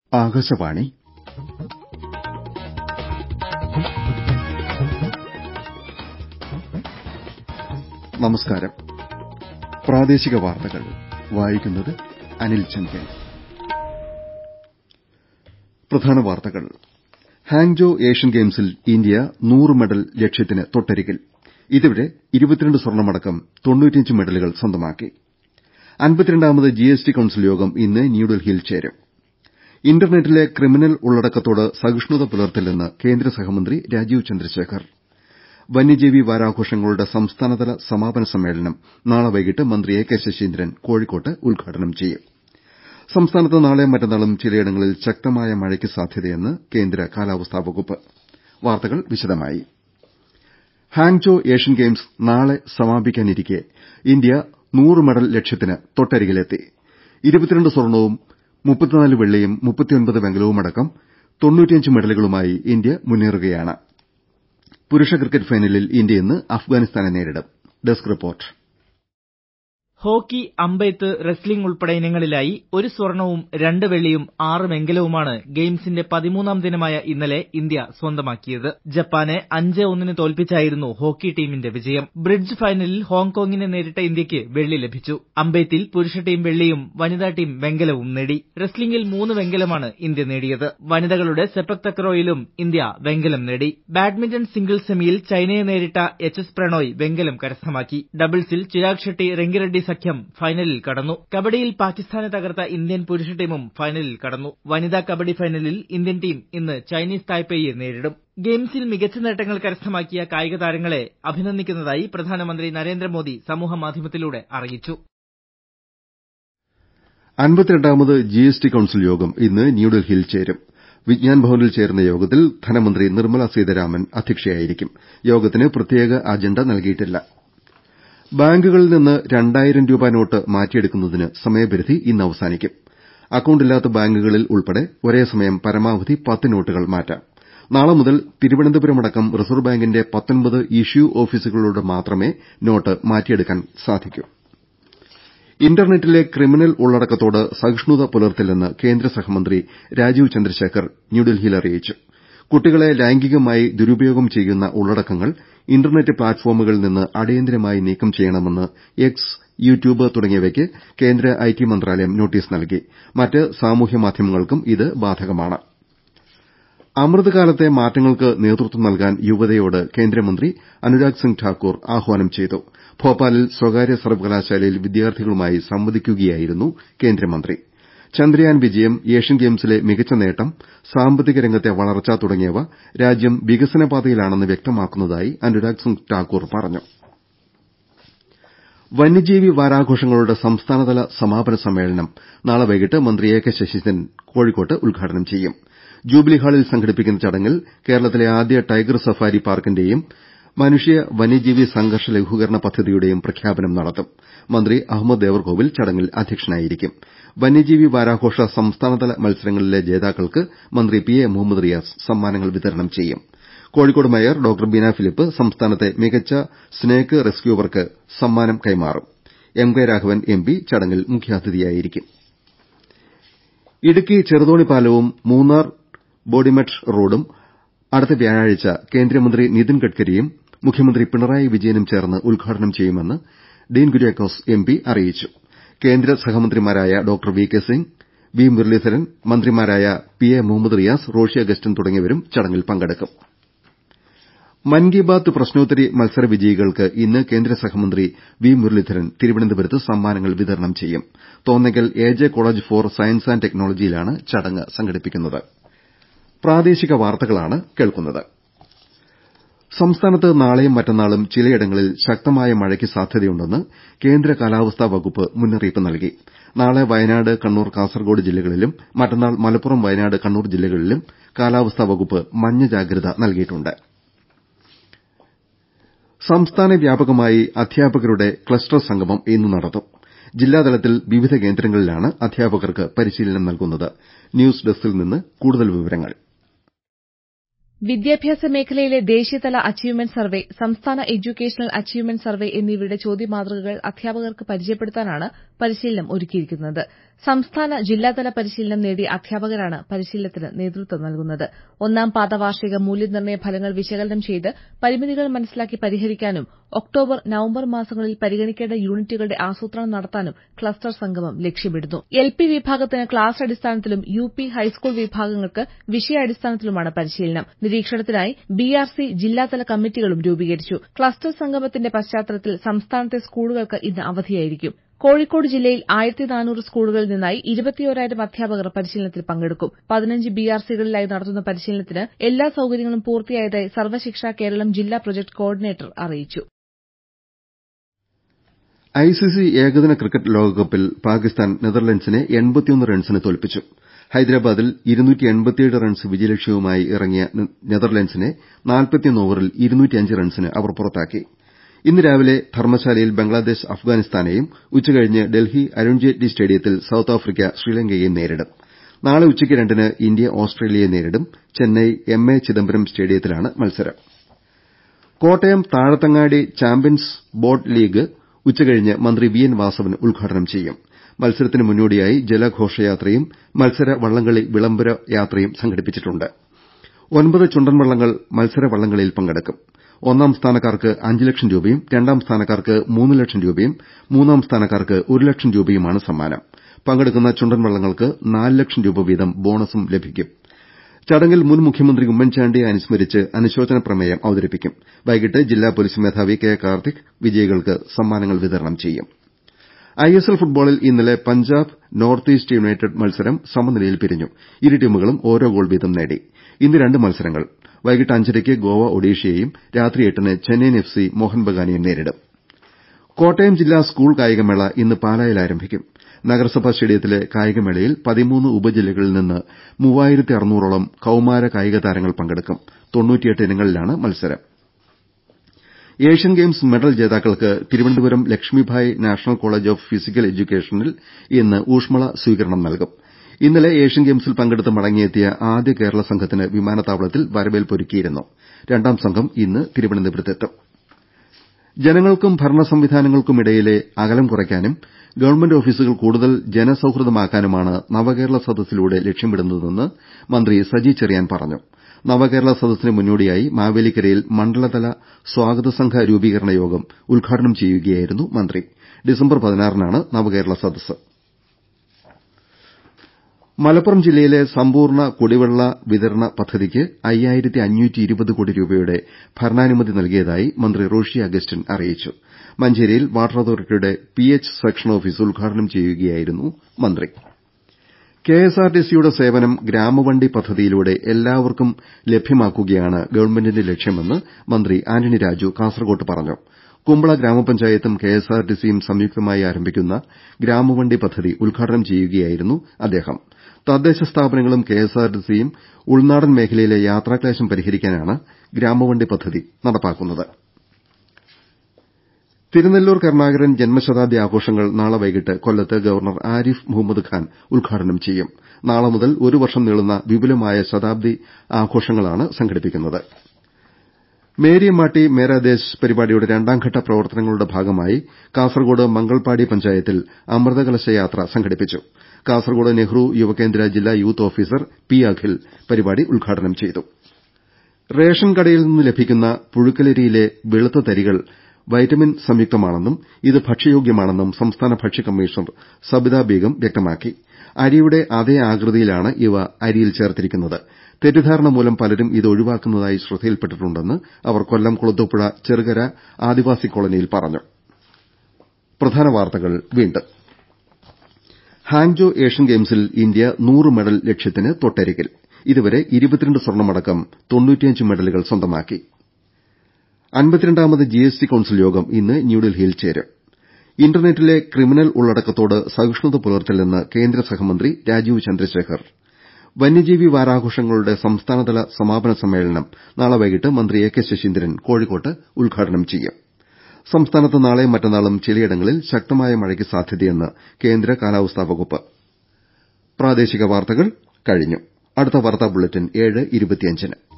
ആകാശവാണി നമസ്കാരം പ്രാദേശിക വാർത്തകൾ വായിക്കുന്നത് അനിൽ ചന്ദ്രൻ പ്രധാന വാർത്തകൾ ഹാങ്ജോ ഏഷ്യൻ ഗെയിംസിൽ ഇന്ത്യ നൂറ് മെഡൽ ലക്ഷ്യത്തിന് തൊട്ടരികിൽ ഇതുവരെ സ്വർണമടക്കം മെഡലുകൾ സ്വന്തമാക്കി അൻപത്തിരണ്ടാമത് ജിഎസ്ടി കൌൺസിൽ യോഗം ഇന്ന് ന്യൂഡൽഹിയിൽ ചേരും ഇന്റർനെറ്റിലെ ക്രിമിനൽ ഉള്ളടക്കത്തോട് സഹിഷ്ണുത പുലർത്തില്ലെന്ന് കേന്ദ്ര സഹമന്ത്രി രാജീവ് ചന്ദ്രശേഖർ വന്യജീവി വാരാഘോഷങ്ങളുടെ സംസ്ഥാനതല സമാപന സമ്മേളനം നാളെ വൈകിട്ട് മന്ത്രി എ കെ ശശീന്ദ്രൻ കോഴിക്കോട്ട് ഉദ്ഘാടനം ചെയ്യും സംസ്ഥാനത്ത് നാളെയും മറ്റന്നാളും ചിലയിടങ്ങളിൽ ശക്തമായ മഴയ്ക്ക് സാധ്യതയെന്ന് കേന്ദ്ര കാലാവസ്ഥാ വകുപ്പ് വാർത്തകൾ വിശദമായി ഹാങ്ജോ ഏഷ്യൻ ഗെയിംസ് നാളെ സമാപിക്കാനിരിക്കെ ഇന്ത്യ നൂറ് മെഡൽ ലക്ഷ്യത്തിന് തൊട്ടരികിലെത്തി സ്വർണവും വെള്ളിയും വെങ്കലവുമടക്കം മെഡലുകളുമായി ഇന്ത്യ മുന്നേറുകയാണ് പുരുഷ ക്രിക്കറ്റ് ഫൈനലിൽ ഇന്ത്യ ഇന്ന് അഫ്ഗാനിസ്ഥാനെ നേരിടും ഡെസ്ക് റിപ്പോർട്ട് ഹോക്കി അമ്പെയ്ത്ത് റെസ്ലിംഗ് ഉൾപ്പെടെ ഇനങ്ങളിലായി ഒരു സ്വർണവും രണ്ട് വെള്ളിയും ആറ് വെങ്കലവുമാണ് ഗെയിംസിന്റെ പതിമൂന്നാം ദിനമായ ഇന്നലെ ഇന്ത്യ സ്വന്തമാക്കിയത് ജപ്പാനെ അഞ്ച് ഒന്നിന് തോൽപ്പിച്ചായിരുന്നു ഹോക്കി ടീമിന്റെ വിജയം ബ്രിഡ്ജ് ഫൈനലിൽ ഹോങ്കോങ്ങിനെ നേരിട്ട ഇന്ത്യയ്ക്ക് വെള്ളി ലഭിച്ചു അമ്പെയ്ത്തിൽ പുരുഷ ടീം വെള്ളിയും വനിതാ ടീം വെങ്കലവും നേടി റെസ്ലിംഗിൽ മൂന്ന് വെങ്കലമാണ് ഇന്ത്യ നേടിയത് വനിതകളുടെ സെപക് തക്രോയിലും ഇന്ത്യ വെങ്കലം നേടി ബാഡ്മിന്റൺ സിംഗിൾസ് സെമിയിൽ ചൈനയെ നേരിട്ട എച്ച് എസ് പ്രണോയ് വെങ്കലം കരസ്ഥമാക്കി ഡബിൾസിൽ ചിരാഗ് ഷെട്ടി റെങ്കിറെഡ്ഡി സഖ്യം ഫൈനലിൽ കടന്നു കബഡിയിൽ പാകിസ്ഥാനെ തകർത്ത ഇന്ത്യൻ പുരുഷ ടീമും ഫൈനലിൽ കടന്നു വനിതാ കബഡി ഫൈനലിൽ ഇന്ത്യൻ ടീം ഇന്ന് ചൈനീസ് തായ്പേയിയെ നേരിടും ഗെയിംസിൽ മികച്ച നേട്ടങ്ങൾ കരസ്ഥമാക്കിയ കായിക താരങ്ങളെ അഭിനന്ദിക്കുന്നതായി പ്രധാനമന്ത്രി നരേന്ദ്രമോദി സമൂഹമാധ്യമത്തിലൂടെ അറിയിച്ചു അൻപത്തിരണ്ടാമത് ജിഎസ്ടി കൌൺസിൽ യോഗം ഇന്ന് ന്യൂഡൽഹിയിൽ ചേരും വിജ്ഞാൻ ഭവനിൽ ചേരുന്ന യോഗത്തിൽ ധനമന്ത്രി നിർമ്മല സീതാരാമൻ അധ്യക്ഷയായിരിക്കും യോഗത്തിന് പ്രത്യേക അജണ്ട നൽകിയിട്ടില്ല ബാങ്കുകളിൽ നിന്ന് രണ്ടായിരം രൂപ നോട്ട് മാറ്റിയെടുക്കുന്നതിന് സമയപരിധി ഇന്ന് അവസാനിക്കും അക്കൌണ്ടില്ലാത്ത ബാങ്കുകളിൽ ഉൾപ്പെടെ ഒരേസമയം പരമാവധി പത്ത് നോട്ടുകൾ മാറ്റാം നാളെ മുതൽ തിരുവനന്തപുരമടക്കം റിസർവ് ബാങ്കിന്റെ ഇഷ്യൂ ഓഫീസുകളിലൂടെ മാത്രമേ നോട്ട് മാറ്റിയെടുക്കാൻ സാധിക്കൂ ഇന്റർനെറ്റിലെ ക്രിമിനൽ ഉള്ളടക്കത്തോട് സഹിഷ്ണുത പുലർത്തില്ലെന്ന് കേന്ദ്ര സഹമന്ത്രി രാജീവ് ചന്ദ്രശേഖർ ന്യൂഡൽഹിയിൽ അറിയിച്ചു കുട്ടികളെ ലൈംഗികമായി ദുരുപയോഗം ചെയ്യുന്ന ഉള്ളടക്കങ്ങൾ ഇന്റർനെറ്റ് പ്ലാറ്റ്ഫോമുകളിൽ നിന്ന് അടിയന്തരമായി നീക്കം ചെയ്യണമെന്ന് എക്സ് യൂട്യൂബ് തുടങ്ങിയവയ്ക്ക് കേന്ദ്ര ഐടി മന്ത്രാലയം നോട്ടീസ് നൽകി മറ്റ് സാമൂഹ്യ മാധ്യമങ്ങൾക്കും ഇത് ബാധകമാണ് അമൃത് കാലത്തെ മാറ്റങ്ങൾക്ക് നേതൃത്വം നൽകാൻ യുവതയോട് കേന്ദ്രമന്ത്രി അനുരാഗ് സിംഗ് ഠാക്കൂർ ആഹ്വാനം ചെയ്തു ഭോപ്പാലിൽ സ്വകാര്യ സർവകലാശാലയിൽ വിദ്യാർത്ഥികളുമായി സംവദിക്കുകയായിരുന്നു കേന്ദ്രമന്ത്രി ചന്ദ്രയാൻ വിജയം ഏഷ്യൻ ഗെയിംസിലെ മികച്ച നേട്ടം സാമ്പത്തിക രംഗത്തെ വളർച്ച തുടങ്ങിയവ രാജ്യം വികസന പാതയിലാണെന്ന് വ്യക്തമാക്കുന്നതായി അനുരാഗ് സിംഗ് ഠാക്കൂർ പറഞ്ഞു വന്യജീവി വാരാഘോഷങ്ങളുടെ സംസ്ഥാനതല സമാപന സമ്മേളനം നാളെ വൈകിട്ട് മന്ത്രി എ കെ ശശീന്ദ്രൻ കോഴിക്കോട്ട് ഉദ്ഘാടനം ചെയ്യും ജൂബിലി ഹാളിൽ സംഘടിപ്പിക്കുന്ന ചടങ്ങിൽ കേരളത്തിലെ ആദ്യ ടൈഗർ സഫാരി പാർക്കിന്റെയും മനുഷ്യ വന്യജീവി സംഘർഷ ലഘൂകരണ പദ്ധതിയുടെയും പ്രഖ്യാപനം നടത്തും മന്ത്രി അഹമ്മദ് ദേവർകോവിൽ ചടങ്ങിൽ അധ്യക്ഷനായിരിക്കും വന്യജീവി വാരാഘോഷ സംസ്ഥാനതല മത്സരങ്ങളിലെ ജേതാക്കൾക്ക് മന്ത്രി പി എ മുഹമ്മദ് റിയാസ് സമ്മാനങ്ങൾ വിതരണം ചെയ്യും കോഴിക്കോട് മേയർ ഡോക്ടർ ബീന ഫിലിപ്പ് സംസ്ഥാനത്തെ മികച്ച സ്നേക്ക് റെസ്ക്യൂവർക്ക് സമ്മാനം കൈമാറും എം കെ രാഘവൻ എംപി ചടങ്ങിൽ മുഖ്യാതിഥിയായിരിക്കും ഇടുക്കി ചെറുതോണി പാലവും മൂന്നാർ ബോഡിമെട്ട് റോഡും അടുത്ത വ്യാഴാഴ്ച കേന്ദ്രമന്ത്രി നിതിൻ ഗഡ്കരിയും മുഖ്യമന്ത്രി പിണറായി വിജയനും ചേർന്ന് ഉദ്ഘാടനം ചെയ്യുമെന്ന് ഡീൻ കുര്യാക്കോസ് എംപി അറിയിച്ചു കേന്ദ്ര സഹമന്ത്രിമാരായ doctor V K Singh V Muraleedharan മന്ത്രിമാരായ പി എ മുഹമ്മദ് റിയാസ് റോഷി അഗസ്റ്റിൻ തുടങ്ങിയവരും ചടങ്ങിൽ പങ്കെടുക്കും മൻ കി ബാത് പ്രശ്നോത്തരി മത്സര വിജയികൾക്ക് ഇന്ന് കേന്ദ്ര സഹമന്ത്രി വി മുരളീധരൻ തിരുവനന്തപുരത്ത് സമ്മാനങ്ങൾ വിതരണം ചെയ്യും Thonnakkal A J college for science and ടെക്നോളജിയിലാണ് ചടങ്ങ് സംഘടിപ്പിക്കുന്നത് സംസ്ഥാനത്ത് നാളെയും മറ്റന്നാളും ചിലയിടങ്ങളിൽ ശക്തമായ മഴയ്ക്ക് സാധ്യതയുണ്ടെന്ന് കേന്ദ്ര കാലാവസ്ഥാ വകുപ്പ് മുന്നറിയിപ്പ് നൽകി നാളെ വയനാട് കണ്ണൂർ കാസർകോട് ജില്ലകളിലും മറ്റന്നാൾ മലപ്പുറം വയനാട് കണ്ണൂർ ജില്ലകളിലും കാലാവസ്ഥാ വകുപ്പ് മഞ്ഞ ജാഗ്രത നൽകിയിട്ടുണ്ട് സംസ്ഥാന വ്യാപകമായി അധ്യാപകരുടെ ക്ലസ്റ്റർ സംഗമം ഇന്ന് നടത്തും ജില്ലാതലത്തിൽ വിവിധ കേന്ദ്രങ്ങളിലാണ് അധ്യാപകർക്ക് പരിശീലനം നൽകുന്നത് ന്യൂസ് ഡെസ്കിൽ നിന്ന് കൂടുതൽ വിവരങ്ങൾ വിദ്യാഭ്യാസ മേഖലയിലെ ദേശീയതല അച്ചീവ്മെന്റ് സർവേ സംസ്ഥാന എഡ്യൂക്കേഷണൽ അച്ചീവ്മെന്റ് സർവേ എന്നിവയുടെ ചോദ്യമാതൃകകൾ അധ്യാപകർക്ക് പരിചയപ്പെടുത്താനാണ് പരിശീലനം ഒരുക്കിയിരിക്കുന്നത് സംസ്ഥാന ജില്ലാതല പരിശീലനം നേടിയ അധ്യാപകരാണ് പരിശീലനത്തിന് നേതൃത്വം നൽകുന്നത് ഒന്നാം പാദ വാർഷിക മൂല്യനിർണ്ണയ ഫലങ്ങൾ വിശകലനം ചെയ്ത് പരിമിതികൾ മനസ്സിലാക്കി പരിഹരിക്കാനും ഒക്ടോബർ നവംബർ മാസങ്ങളിൽ പരിഗണിക്കേണ്ട യൂണിറ്റുകളുടെ ആസൂത്രണം നടത്താനും ക്ലസ്റ്റർ സംഗമം ലക്ഷ്യമിടുന്നു എൽ പി വിഭാഗത്തിന് ക്ലാസ് അടിസ്ഥാനത്തിലും യു പി ഹൈസ്കൂൾ വിഭാഗങ്ങൾക്ക് വിഷയാടിസ്ഥാനത്തിലുമാണ് പരിശീലനം നിരീക്ഷണത്തിനായി ബിആർസി ജില്ലാതല കമ്മിറ്റികളും രൂപീകരിച്ചു ക്ലസ്റ്റർ സംഗമത്തിന്റെ പശ്ചാത്തലത്തിൽ സംസ്ഥാനത്തെ സ്കൂളുകൾക്ക് ഇന്ന് അവധിയായിരിക്കും കോഴിക്കോട് ജില്ലയിൽ ആയിരത്തി നാനൂറ് സ്കൂളുകളിൽ നിന്നായി ഇരുപത്തിയോരായിരം അധ്യാപകർ പരിശീലനത്തിൽ പങ്കെടുക്കും പതിനഞ്ച് ബിആർസികളിലായി നടത്തുന്ന പരിശീലനത്തിന് എല്ലാ സൌകര്യങ്ങളും പൂർത്തിയായതായി സർവശിക്ഷ കേരളം ജില്ലാ പ്രൊജക്ട് കോർഡിനേറ്റർ അറിയിച്ചു ഐസിസി ഏകദിന ക്രിക്കറ്റ് ലോകകപ്പിൽ പാകിസ്ഥാൻ നെതർലൻഡ്സിനെ റൺസിന് തോൽപ്പിച്ചു ഹൈദരാബാദിൽ റൺസ് വിജയലക്ഷ്യവുമായി ഇറങ്ങിയ നെതർലൻഡ്സിനെ ഓവറിൽ റൺസിന് അവർ പുറത്താക്കി ഇന്ന് രാവിലെ ധർമ്മശാലയിൽ ബംഗ്ലാദേശ് അഫ്ഗാനിസ്ഥാനെയും ഉച്ചകഴിഞ്ഞ് ഡൽഹി അരുൺ ജെയ്റ്റ്ലി സ്റ്റേഡിയത്തിൽ സൌത്ത് ആഫ്രിക്ക ശ്രീലങ്കയെയും നേരിടും നാളെ ഉച്ചയ്ക്ക് രണ്ടിന് ഇന്ത്യ ഓസ്ട്രേലിയയെ നേരിടും ചെന്നൈ എം എ ചിദംബരം സ്റ്റേഡിയത്തിലാണ് മത്സരം Kottayam Thazhathangadi champions boat league ഉച്ചകഴിഞ്ഞ് മന്ത്രി വി എൻ വാസവൻ ഉദ്ഘാടനം ചെയ്യും മത്സരത്തിന് മുന്നോടിയായി ജലഘോഷയാത്രയും മത്സര വള്ളംകളി വിളംബര യാത്രയും സംഘടിപ്പിച്ചിട്ടുണ്ട് ഒൻപത് ചുണ്ടൻ വള്ളങ്ങൾ മത്സര വള്ളംകളിയിൽ പങ്കെടുക്കും ഒന്നാം സ്ഥാനക്കാർക്ക് അഞ്ച് ലക്ഷം രൂപയും രണ്ടാം സ്ഥാനക്കാർക്ക് മൂന്ന് ലക്ഷം രൂപയും മൂന്നാം സ്ഥാനക്കാർക്ക് ഒരു ലക്ഷം രൂപയുമാണ് സമ്മാനം പങ്കെടുക്കുന്ന ചുണ്ടൻ വള്ളങ്ങൾക്ക് നാല് ലക്ഷം രൂപ വീതം ബോണസും ലഭിക്കും ചടങ്ങിൽ മുൻ മുഖ്യമന്ത്രി ഉമ്മൻചാണ്ടിയെ അനുസ്മരിച്ച് അനുശോചന പ്രമേയം അവതരിപ്പിക്കും വൈകിട്ട് ജില്ലാ പൊലീസ് മേധാവി കെ കാർത്തിക് വിജയികൾക്ക് സമ്മാനങ്ങൾ വിതരണം ചെയ്യും ഐഎസ്എൽ ഫുട്ബോളിൽ ഇന്നലെ പഞ്ചാബ് നോർത്ത് ഈസ്റ്റ് യുണൈറ്റഡ് മത്സരം സമനിലയിൽ പിരിഞ്ഞു ഇരു ടീമുകളും ഓരോ ഗോൾ വീതം നേടി ഇന്ന് രണ്ട് മത്സരങ്ങൾ വൈകിട്ട് അഞ്ചരയ്ക്ക് ഗോവ ഒഡീഷയെയും രാത്രി എട്ടിന് ചെന്നൈയിൻ എഫ് സി മോഹൻ ബഗാനെയും നേരിടും കോട്ടയം ജില്ലാ സ്കൂൾ കായികമേള ഇന്ന് പാലായിൽ ആരംഭിക്കും നഗരസഭാ സ്റ്റേഡിയത്തിലെ കായികമേളയിൽ പതിമൂന്ന് ഉപജില്ലകളിൽ നിന്ന് മൂവായിരത്തി അറുന്നൂറോളം കൌമാര കായിക താരങ്ങൾ പങ്കെടുക്കും തൊണ്ണൂറ്റിയെട്ട് ഇനങ്ങളിലാണ് മത്സരം ഏഷ്യൻ ഗെയിംസ് മെഡൽ ജേതാക്കൾക്ക് Thiruvananthapuram Lakshmibai national college of physical എഡ്യൂക്കേഷനിൽ ഇന്ന് ഊഷ്മള സ്വീകരണം നൽകും ഇന്നലെ ഏഷ്യൻ ഗെയിംസിൽ പങ്കെടുത്ത് മടങ്ങിയെത്തിയ ആദ്യ കേരള സംഘത്തിന് വിമാനത്താവളത്തിൽ വരവേൽപ്പൊരുക്കിയിരുന്നു രണ്ടാം സംഘം ഇന്ന് തിരുവനന്തപുരത്തെത്തും ജനങ്ങൾക്കും ഭരണ സംവിധാനങ്ങൾക്കുമിടയിലെ അകലം കുറയ്ക്കാനും ഗവൺമെന്റ് ഓഫീസുകൾ കൂടുതൽ ജനസൌഹൃദമാക്കാനുമാണ് നവകേരള സദസ്സിലൂടെ ലക്ഷ്യമിടുന്നതെന്ന് മന്ത്രി സജി ചെറിയാൻ പറഞ്ഞു നവകേരള സദസ്സിന് മുന്നോടിയായി മാവേലിക്കരയിൽ മണ്ഡലതല സ്വാഗത സംഘ രൂപീകരണ യോഗം ഉദ്ഘാടനം ചെയ്യുകയായിരുന്നു മന്ത്രി ഡിസംബർ പതിനാറിനാണ് നവകേരള സദസ്സ് മലപ്പുറം ജില്ലയിലെ സമ്പൂർണ്ണ കുടിവെള്ള വിതരണ പദ്ധതിക്ക് കോടി രൂപയുടെ ഭരണാനുമതി നൽകിയതായി മന്ത്രി റോഷി അഗസ്റ്റിൻ അറിയിച്ചു മഞ്ചേരിയിൽ വാട്ടർ അതോറിറ്റിയുടെ പി എച്ച് സെക്ഷൻ ഓഫീസ് ഉദ്ഘാടനം ചെയ്യുകയായിരുന്നു മന്ത്രി കെഎസ്ആർടിസിയുടെ സേവനം ഗ്രാമവണ്ടി പദ്ധതിയിലൂടെ എല്ലാവർക്കും ലഭ്യമാക്കുകയാണ് ഗവൺമെന്റിന്റെ ലക്ഷ്യമെന്ന് മന്ത്രി ആന്റണി രാജു കാസർകോട്ട് പറഞ്ഞു കുമ്പള ഗ്രാമപഞ്ചായത്തും കെഎസ്ആർടിസിയും സംയുക്തമായി ആരംഭിക്കുന്ന ഗ്രാമവണ്ടി പദ്ധതി ഉദ്ഘാടനം ചെയ്യുകയായിരുന്നു അദ്ദേഹം തദ്ദേശ സ്ഥാപനങ്ങളും കെഎസ്ആർടിസിയും ഉൾനാടൻ മേഖലയിലെ യാത്രാക്ലേശം പരിഹരിക്കാനാണ് ഗ്രാമവണ്ടി പദ്ധതി നടപ്പാക്കുന്നത് തിരുനെല്ലൂർ കരുണാകരൻ ജന്മശതാബ്ദി ആഘോഷങ്ങൾ നാളെ വൈകിട്ട് കൊല്ലത്ത് ഗവർണർ ആരിഫ് മുഹമ്മദ് ഖാൻ ഉദ്ഘാടനം ചെയ്യും നാളെ മുതൽ ഒരു വർഷം നീളുന്ന വിപുലമായ ശതാബ്ദി ആഘോഷങ്ങളാണ് സംഘടിപ്പിക്കുന്നത് മേരി മാട്ടി മേരാ ദേശ് പരിപാടിയുടെ രണ്ടാംഘട്ട പ്രവർത്തനങ്ങളുടെ ഭാഗമായി കാസർകോട് മംഗൾപാടി പഞ്ചായത്തിൽ അമൃതകലശ യാത്ര സംഘടിപ്പിച്ചു കാസർകോട് നെഹ്റു യുവകേന്ദ്ര ജില്ലാ യൂത്ത് ഓഫീസർ പി അഖിൽ പരിപാടി ഉദ്ഘാടനം ചെയ്തു റേഷൻ കടയിൽ നിന്ന് ലഭിക്കുന്ന പുഴുക്കലരിയിലെ വെളുത്ത തരികൾ വൈറ്റമിൻ സംയുക്തമാണെന്നും ഇത് ഭക്ഷ്യയോഗ്യമാണെന്നും സംസ്ഥാന ഭക്ഷ്യ കമ്മീഷണർ സബിത ബീഗം വ്യക്തമാക്കി അരിയുടെ അതേ ആകൃതിയിലാണ് ഇവ അരിയിൽ ചേർത്തിരിക്കുന്നത് തെറ്റിദ്ധാരണ മൂലം പലരും ഇത് ഒഴിവാക്കുന്നതായി ശ്രദ്ധയിൽപ്പെട്ടിട്ടുണ്ടെന്ന് അവർ കൊല്ലം കുളത്തൂപ്പുഴ ചെറുകര ആദിവാസി കോളനിയിൽ പറഞ്ഞു ഹാങ്ജോ ഏഷ്യൻ ഗെയിംസിൽ ഇന്ത്യ നൂറ് മെഡൽ ലക്ഷ്യത്തിന് തൊട്ടരികിൽ ഇതുവരെ സ്വർണമടക്കം മെഡലുകൾ സ്വന്തമാക്കി അൻപത്തിരണ്ടാമത് ജിഎസ്ടി കൌൺസിൽ യോഗം ഇന്ന് ന്യൂഡൽഹിയിൽ ചേരും ഇന്റർനെറ്റിലെ ക്രിമിനൽ ഉള്ളടക്കത്തോട് സഹിഷ്ണുത പുലർത്തില്ലെന്ന് കേന്ദ്ര സഹമന്ത്രി രാജീവ് ചന്ദ്രശേഖർ വന്യജീവി വാരാഘോഷങ്ങളുടെ സംസ്ഥാനതല സമാപന സമ്മേളനം നാളെ വൈകിട്ട് മന്ത്രി എ കെ ശശീന്ദ്രൻ കോഴിക്കോട്ട് ഉദ്ഘാടനം ചെയ്യും സംസ്ഥാനത്ത് നാളെയും മറ്റന്നാളും ചിലയിടങ്ങളിൽ ശക്തമായ മഴയ്ക്ക് സാധ്യതയെന്ന് കേന്ദ്ര കാലാവസ്ഥാ വകുപ്പ് അടുത്ത വാർത്താ ബുള്ളറ്റിൻ ഏഴ് ഇരുപത്തിയഞ്ചിന്